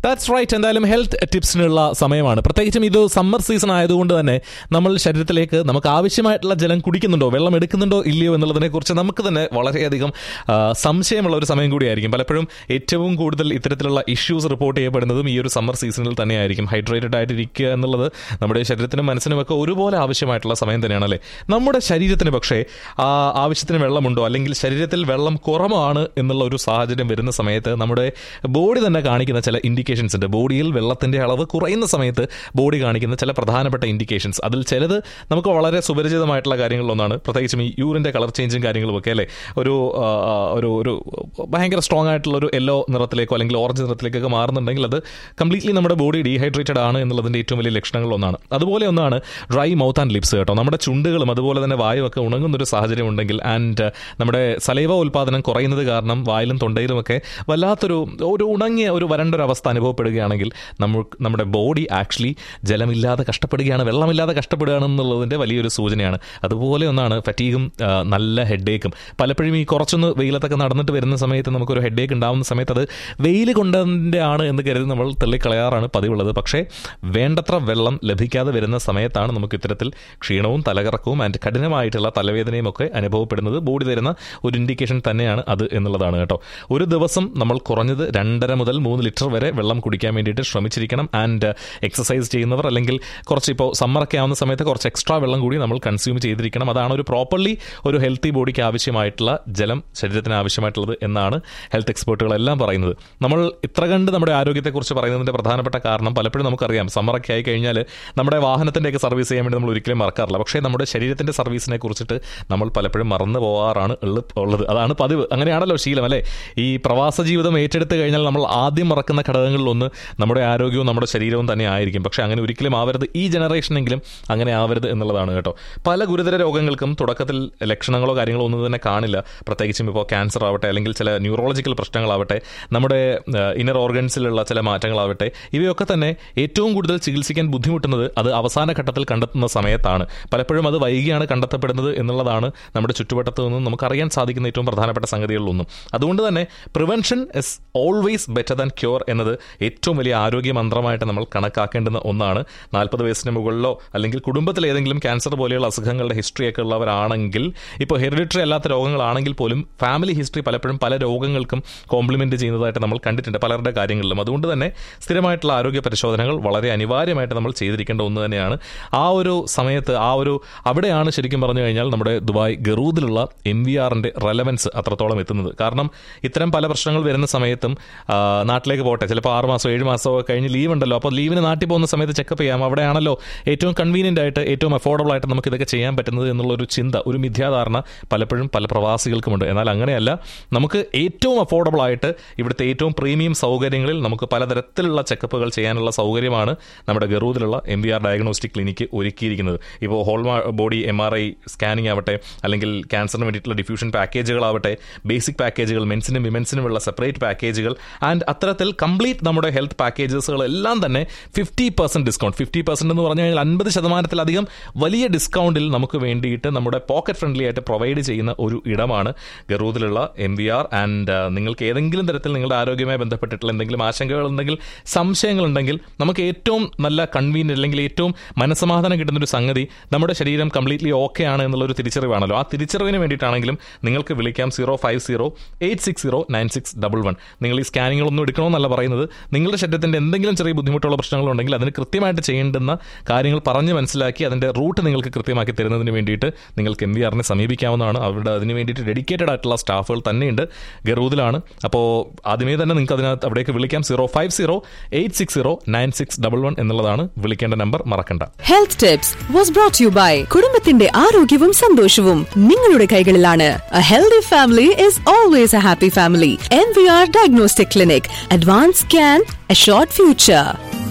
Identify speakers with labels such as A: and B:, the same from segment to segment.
A: that's right എന്തായാലും health ടിപ്സിനുള്ള സമയമാണ് പ്രത്യേകിച്ചും ഇത് സമ്മർ സീസൺ ആയതുകൊണ്ട് തന്നെ നമ്മൾ ശരീരത്തിലേക്ക് നമുക്ക് ആവശ്യമായിട്ടുള്ള ജലം കുടിക്കുന്നുണ്ടോ വെള്ളം എടുക്കുന്നുണ്ടോ ഇല്ലയോ എന്നുള്ളതിനെ കുറിച്ച് നമുക്ക് തന്നെ വളരെയധികം ആ, സംശയമുള്ള ഒരു സമയം കൂടിയായിരിക്കും പലപ്പോഴും ഏറ്റവും കൂടുതൽ ഇത്തരത്തിലുള്ള ഇഷ്യൂസ് റിപ്പോർട്ട് ചെയ്യപ്പെടുന്നതും ഈ ഒരു സമ്മർ സീസണിൽ തന്നെയായിരിക്കും ഹൈഡ്രേറ്റഡ് ആയിട്ടിരിക്കുക എന്നുള്ളത് നമ്മുടെ ശരീരത്തിനും മനസ്സിനും ഒക്കെ ഒരുപോലെ ആവശ്യമായിട്ടുള്ള സമയം തന്നെയാണ് അല്ലേ നമ്മുടെ ശരീരത്തിന് പക്ഷേ ആ ആവശ്യത്തിന് വെള്ളമുണ്ടോ അല്ലെങ്കിൽ ശരീരത്തിൽ വെള്ളം കുറവാണ് എന്നുള്ള ഒരു സാഹചര്യം വരുന്ന സമയത്ത് നമ്മുടെ ബോഡി തന്നെ കാണിക്കുന്ന ചില ഇൻഡിക്കേഷൻസ് ഉണ്ട് ബോഡിയിൽ വെള്ളത്തിന്റെ അളവ് കുറയുന്ന സമയത്ത് ബോഡി കാണിക്കുന്ന ചില പ്രധാനപ്പെട്ട ഇൻഡിക്കേഷൻസ് അതിൽ ചിലത് നമുക്ക് വളരെ സുപരിചിതമായിട്ടുള്ള കാര്യങ്ങളിലൊന്നാണ് പ്രത്യേകിച്ചും ഈ യൂറിന്റെ കളർ ചേഞ്ചും കാര്യങ്ങളും ഒക്കെ അല്ലേ ഒരു ആ, ആ, ഒരു ഒരു ഭയങ്കര സ്ട്രോങ് ആയിട്ടുള്ള ഒരു യെല്ലോ നിറത്തിലേക്കോ അല്ലെങ്കിൽ ഓറഞ്ച് നിറത്തിലേക്കൊക്കെ മാറുന്നുണ്ടെങ്കിൽ അത് കംപ്ലീറ്റ്ലി നമ്മുടെ ബോഡി ഡീഹൈഡ്രേറ്റഡ് ആണ് എന്നുള്ളതിന്റെ ഏറ്റവും വലിയ ലക്ഷണങ്ങളൊന്നാണ് അതുപോലെ ഒന്നാണ് ഡ്രൈ മൗത്ത് ആൻഡ് ലിപ്സ് കേട്ടോ നമ്മുടെ ചുണ്ടുകളും അതുപോലെ തന്നെ വായുവൊക്കെ ഉണങ്ങുന്ന ഒരു സാഹചര്യം ഉണ്ടെങ്കിൽ ആൻഡ് നമ്മുടെ സലൈവ ഉൽപ്പാദനം കുറയുന്നത് കാരണം വായിലും തൊണ്ടയിലുമൊക്കെ വല്ലാത്തൊരു ഒരു ഉണങ്ങിയ ഒരു വരണ്ട ഒരു അവസ്ഥ അനുഭവപ്പെടുകയാണെങ്കിൽ നമുക്ക് നമ്മുടെ ബോഡി ആക്ച്വലി ജലമില്ലാതെ കഷ്ടപ്പെടുകയാണ് വെള്ളമില്ലാതെ കഷ്ടപ്പെടുകയാണ് എന്നുള്ളതിൻ്റെ വലിയൊരു സൂചനയാണ് അതുപോലെ ഒന്നാണ് ഫറ്റീഗും ആ, നല്ല ഹെഡേക്കും പലപ്പോഴും ഈ കുറച്ചൊന്ന് വെയിലത്തൊക്കെ നടന്നിട്ട് വരുന്ന സമയത്ത് നമുക്കൊരു ഹെഡേക്ക് ഉണ്ടാകുന്ന സമയത്ത് അത് വെയിൽ കൊണ്ടതിൻ്റെ ആണ് എന്ന് കരുതി നമ്മൾ തള്ളിക്കളയാറാണ് പതിവുള്ളത് പക്ഷേ വേണ്ടത്ര വെള്ളം ലഭിക്കാതെ വരുന്ന സമയത്താണ് നമുക്ക് ഇത്തരത്തിൽ ക്ഷീണവും തലകറക്കവും ആൻഡ് കഠിനമായിട്ടുള്ള തലവേദനയും ഒക്കെ അനുഭവപ്പെടുന്നത് ബോഡി തരുന്ന ഒരു ഇൻഡിക്കേഷൻ തന്നെയാണ് അത് എന്നുള്ളതാണ് കേട്ടോ ഒരു ദിവസം നമ്മൾ കുറഞ്ഞത് രണ്ടര മുതൽ മൂന്ന് ലിറ്റർ വരെ വെള്ളം കുടിക്കാൻ വേണ്ടിയിട്ട് ശ്രമിച്ചിരിക്കണം ആൻഡ് എക്സസൈസ് ചെയ്യുന്നവർ അല്ലെങ്കിൽ കുറച്ച് ഇപ്പോൾ സമ്മറൊക്കെ ആവുന്ന സമയത്ത് കുറച്ച് എക്സ്ട്രാ വെള്ളം കൂടി നമ്മൾ കൺസ്യൂം ചെയ്തിരിക്കണം അതാണ് ഒരു പ്രോപ്പർലി ഒരു ഹെൽത്തി ബോഡിക്ക് ആവശ്യമായിട്ടുള്ള ജലം ശരീരത്തിന് ആവശ്യമായിട്ടുള്ളത് എന്നാണ് ഹെൽത്ത് എക്സ്പേർട്ടുകളെല്ലാം പറയുന്നത് നമ്മൾ ഇത്ര കണ്ട് നമ്മുടെ ആരോഗ്യത്തെക്കുറിച്ച് പറയുന്നതിൻ്റെ പ്രധാനപ്പെട്ട കാരണം പലപ്പോഴും നമുക്കറിയാം സമ്മറൊക്കെ ആയി കഴിഞ്ഞാൽ നമ്മുടെ വാഹനത്തിൻ്റെയൊക്കെ സർവീസ് ചെയ്യാൻ വേണ്ടി നമ്മൾ ഒരിക്കലും മറക്കാറില്ല പക്ഷേ നമ്മുടെ ശരീരത്തിൻ്റെ സർവീസിനെ കുറിച്ചിട്ട് നമ്മൾ പലപ്പോഴും മറന്നു പോകാറാണ് ഉള്ള- ഉള്ളത് അതാണ് പതിവ് അങ്ങനെയാണല്ലോ ശീലം അല്ലേ ഈ പ്രവാസ ജീവിതം ഏറ്റെടുത്ത് കഴിഞ്ഞാൽ നമ്മൾ ആദ്യം മറക്കുന്ന ഘടകങ്ങളിലൊന്ന് നമ്മുടെ ആരോഗ്യവും നമ്മുടെ ശരീരവും തന്നെ ആയിരിക്കും പക്ഷേ അങ്ങനെ ഒരിക്കലും ആവരുത് ഈ ജനറേഷനെങ്കിലും അങ്ങനെ ആവരുത് എന്നുള്ളതാണ് കേട്ടോ പല ഗുരുതര രോഗങ്ങൾക്കും തുടക്കത്തിൽ ലക്ഷണങ്ങളോ കാര്യങ്ങളോ ഒന്നും തന്നെ കാണില്ല പ്രത്യേകിച്ചും ഇപ്പോൾ ക്യാൻസർ ആവട്ടെ അല്ലെങ്കിൽ ചില ന്യൂറോളജിക്കൽ പ്രശ്നങ്ങളാവട്ടെ നമ്മുടെ ഇന്നർ ഓർഗൻസിലുള്ള ചില മാറ്റങ്ങളാവട്ടെ ഇവയൊക്കെ തന്നെ ഏറ്റവും കൂടുതൽ ചികിത്സിക്കാൻ ബുദ്ധിമുട്ടുന്നത് അത് അവസാന ഘട്ടത്തിൽ കണ്ടെത്തുന്ന സമയത്താണ് പലപ്പോഴും അത് വൈകിയാണ് കണ്ടെത്തപ്പെടുന്നത് എന്നുള്ളതാണ് നമ്മുടെ ചുറ്റുവട്ടത്ത് നിന്നും നമുക്കറിയാൻ സാധിക്കുന്ന ഏറ്റവും പ്രധാനപ്പെട്ട സംഗതികളിലൊന്നും അതുകൊണ്ട് തന്നെ prevention is always better than cure എന്നത് ഏറ്റവും വലിയ ആരോഗ്യ മന്ത്രമായിട്ട് നമ്മൾ കണക്കാക്കേണ്ടുന്ന ഒന്നാണ് നാൽപ്പത് വയസ്സിന് മുകളിലോ അല്ലെങ്കിൽ കുടുംബത്തിൽ ഏതെങ്കിലും ക്യാൻസർ പോലെയുള്ള അസുഖങ്ങളുടെ ഹിസ്റ്ററിയൊക്കെ ഉള്ളവരാണെങ്കിൽ ഇപ്പോൾ ഹെറിഡിറ്ററി അല്ലാത്ത രോഗങ്ങളാണെങ്കിൽ പോലും ഫാമിലി ഹിസ്റ്ററി പലപ്പോഴും പല രോഗങ്ങൾക്കും കോംപ്ലിമെന്റ് ചെയ്യുന്നതായിട്ട് നമ്മൾ കണ്ടിട്ടുണ്ട് പലരുടെ കാര്യങ്ങളിലും അതുകൊണ്ട് തന്നെ സ്ഥിരമായിട്ടുള്ള ആരോഗ്യ പരിശോധനകൾ വളരെ അനിവാര്യമായിട്ട് നമ്മൾ ചെയ്തിരിക്കേണ്ട ഒന്ന് തന്നെയാണ് ആ ഒരു സമയത്ത് ആ ഒരു അവിടെയാണ് ശരിക്കും പറഞ്ഞു കഴിഞ്ഞാൽ നമ്മുടെ ദുബായ് ഗറൂദിലുള്ള എം വി ആറിന്റെ റെലവൻസ് അത്രത്തോളം എത്തുന്നത് കാരണം ഇത്തരം പല പ്രശ്നങ്ങൾ വരുന്ന സമയത്തും ആ, നാട്ടിലേക്ക് പോട്ടെ ചിലപ്പോൾ ആറ് മാസം ഏഴ് മാസമോ കഴിഞ്ഞ് ലീവ് ഉണ്ടല്ലോ അപ്പോൾ ലീവിന് നാട്ടിൽ പോകുന്ന സമയത്ത് ചെക്കപ്പ് ചെയ്യാം അവിടെയാണല്ലോ ഏറ്റവും കൺവീനിയൻ്റ് ആയിട്ട് ഏറ്റവും അഫോർഡബിൾ ആയിട്ട് നമുക്ക് ഇതൊക്കെ ചെയ്യാൻ പറ്റുന്നത് എന്നുള്ളൊരു ചിന്ത ഒരു മിഥ്യാധാരണ പലപ്പോഴും പല പ്രവാസികൾക്കുമുണ്ട് എന്നാൽ അങ്ങനെയല്ല നമുക്ക് ഏറ്റവും അഫോർഡബിൾ ആയിട്ട് ഇവിടുത്തെ ഏറ്റവും പ്രീമിയം സൗകര്യങ്ങളിൽ നമുക്ക് പലതരത്തിലുള്ള ചെക്കപ്പുകൾ ചെയ്യാനുള്ള സൗകര്യമാണ് നമ്മുടെ ഗറൂദിലുള്ള M B R diagnostic clinic ഒരുക്കിയിരിക്കുന്നത് ഇപ്പോൾ whole body M R I scanning ആവട്ടെ അല്ലെങ്കിൽ ക്യാൻസറിന് വേണ്ടിയിട്ടുള്ള ഡിഫ്യൂഷൻ പാക്കേജുകളാവട്ടെ ബേസിക് പാക്കേജുകൾ മെൻസിനും വിമൻസിനുമുള്ള സെപ്പറേറ്റ് പാക്കേജുകൾ ആൻഡ് അത്തരത്തിൽ കംപ്ലീറ്റ് നമ്മുടെ ഹെൽത്ത് പാക്കേജസുകളെല്ലാം തന്നെ fifty percent discount fifty percent എന്ന് പറഞ്ഞു കഴിഞ്ഞാൽ അൻപത് ശതമാനത്തിലധികം വലിയ ഡിസ്കൗണ്ടിൽ നമുക്ക് വേണ്ടിയിട്ട് നമ്മുടെ പോക്കറ്റ് ഫ്രണ്ട്ലി ആയിട്ട് പ്രൊവൈഡ് ചെയ്യുന്ന ഒരു ഇടമാണ് ഗറൂദിലുള്ള എം വി ആർ ആൻഡ് നിങ്ങൾക്ക് ഏതെങ്കിലും തരത്തിൽ നിങ്ങളുടെ ആരോഗ്യവുമായി ബന്ധപ്പെട്ടിട്ടുള്ള എന്തെങ്കിലും ആശങ്കകളുണ്ടെങ്കിൽ സംശയങ്ങളുണ്ടെങ്കിൽ നമുക്ക് ഏറ്റവും നല്ല കൺവീനിയന്റ് അല്ലെങ്കിൽ ഏറ്റവും മനസ്സമാധാനം കിട്ടുന്ന ഒരു സംഗതി നമ്മുടെ ശരീരം കംപ്ലീറ്റ്ലി ഓക്കെ ആണ് എന്നുള്ളൊരു തിരിച്ചറിവാണല്ലോ ആ തിരിച്ചറിവിന് വേണ്ടിയിട്ടാണെങ്കിലും നിങ്ങൾക്ക് വിളിക്കാം zero five zero eight six zero nine six double one നിങ്ങൾ ഈ സ്കാനിങ്ങുകളൊന്നും എടുക്കണമെന്നല്ല പറയുന്നത് നിങ്ങളുടെ ശരീരത്തിന്റെ എന്തെങ്കിലും ചെറിയ ബുദ്ധിമുട്ടുള്ള പ്രശ്നങ്ങളുണ്ടെങ്കിൽ അതിന് കൃത്യമായിട്ട് ചെയ്യേണ്ടുന്ന കാര്യങ്ങൾ പറഞ്ഞ് മനസ്സിലാക്കി അതിന്റെ റൂട്ട് നിങ്ങൾക്ക് കൃത്യമാക്കി തരുന്നതിന് വേണ്ടിയിട്ട് നിങ്ങൾക്ക് എം വി ആറിനെ സമീപിക്കാവുന്നതാണ് അവരുടെ അതിന് വേണ്ടിയിട്ട് ഡെഡിക്കേറ്റഡ് ആയിട്ടുള്ള സ്റ്റാഫുകൾ തന്നെയുണ്ട് ഗറൂദിലാണ് അപ്പോൾ ആദ്യമേ തന്നെ നിങ്ങൾക്ക് അതിനകത്ത് അവിടേക്ക് വിളിക്കാം zero five zero eight six zero nine six double one എന്നുള്ളതാണ് വിളിക്കേണ്ട നമ്പർ മറക്കണ്ട
B: health tips was brought you by കുടുംബത്തിന്റെ ആരോഗ്യവും സന്തോഷവും നിങ്ങളുടെ കൈകളിലാണ് a healthy family is always a happy family M V R diagnostic clinic advance scan a short future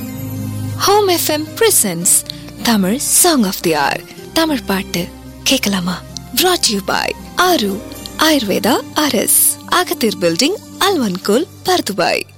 C: home FM presents Tamil song of the hour Tamil பாட்டு கேட்கலாமா brought you by ஆரு ஆயுர்வேதா அரஸ் அகத்தீர் பில்டிங் அல்வன்கோல் பர்துபாய்